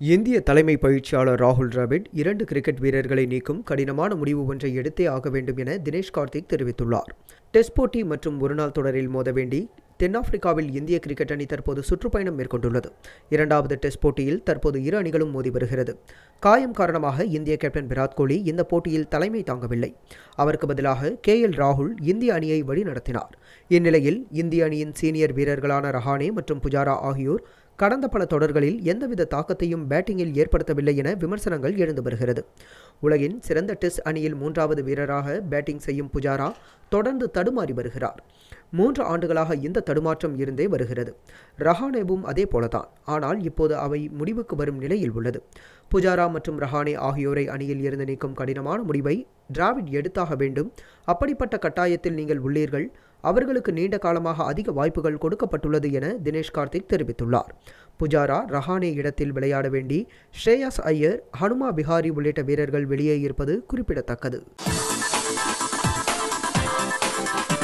இந்திய தலைமை பயிற்சியாளர் ராகுல் டிராவிட் இரண்டு கிரிக்கெட் வீரர்களை நீக்கும் கடினமான முடிவு ஒன்றை எடுத்தே ஆக வேண்டும் என தினேஷ் கார்த்திக் தெரிவித்துள்ளார் டெஸ்ட் போட்டி மற்றும் ஒருநாள் தொடரில் மோத வேண்டி தென்னாப்பிரிக்காவில் இந்திய கிரிக்கெட் அணி தற்போது சுற்றுப்பயணம் மேற்கொண்டுள்ளது இரண்டாவது டெஸ்ட் போட்டியில் தற்போது இரு அணிகளும் மோதி வருகிறது காயம் காரணமாக இந்திய கேப்டன் விராட் கோலி இந்த போட்டியில் தலைமை தாங்கவில்லை அவருக்கு பதிலாக கே எல் ராகுல் இந்திய அணியை வழிநடத்தினார் இந்நிலையில் இந்திய அணியின் சீனியர் வீரர்களான ரஹானே மற்றும் புஜாரா ஆகியோர் கடந்த பல தொடர்களில் எந்தவித தாக்கத்தையும் பேட்டிங்கில் ஏற்படுத்தவில்லை என விமர்சனங்கள் எழுந்து வருகிறது உலகின் சிறந்த டெஸ்ட் அணியில் மூன்றாவது வீரராக பேட்டிங் செய்யும் புஜாரா தொடர்ந்து தடுமாறி வருகிறார் மூன்று ஆண்டுகளாக இந்த தடுமாற்றம் இருந்தே வருகிறது ரஹானேவும் அதே போலதான் ஆனால் இப்போது அவை முடிவுக்கு வரும் நிலையில் உள்ளது புஜாரா மற்றும் ரஹானே ஆகியோரை அணியில் இருந்து நீக்கும் கடினமான முடிவை டிராவிட் எடுத்தாக வேண்டும் அப்படிப்பட்ட கட்டாயத்தில் நீங்கள் உள்ளீர்கள் அவர்களுக்கு நீண்ட காலமாக அதிக வாய்ப்புகள் கொடுக்கப்பட்டுள்ளது என தினேஷ் கார்த்திக் தெரிவித்துள்ளார் புஜாரா ரஹானே இடத்தில் விளையாட வேண்டி ஸ்ரேயாஸ் ஐயர் ஹனுமா பிஹாரி உள்ளிட்ட வீரர்கள் வெளியே இருப்பது குறிப்பிடத்தக்கது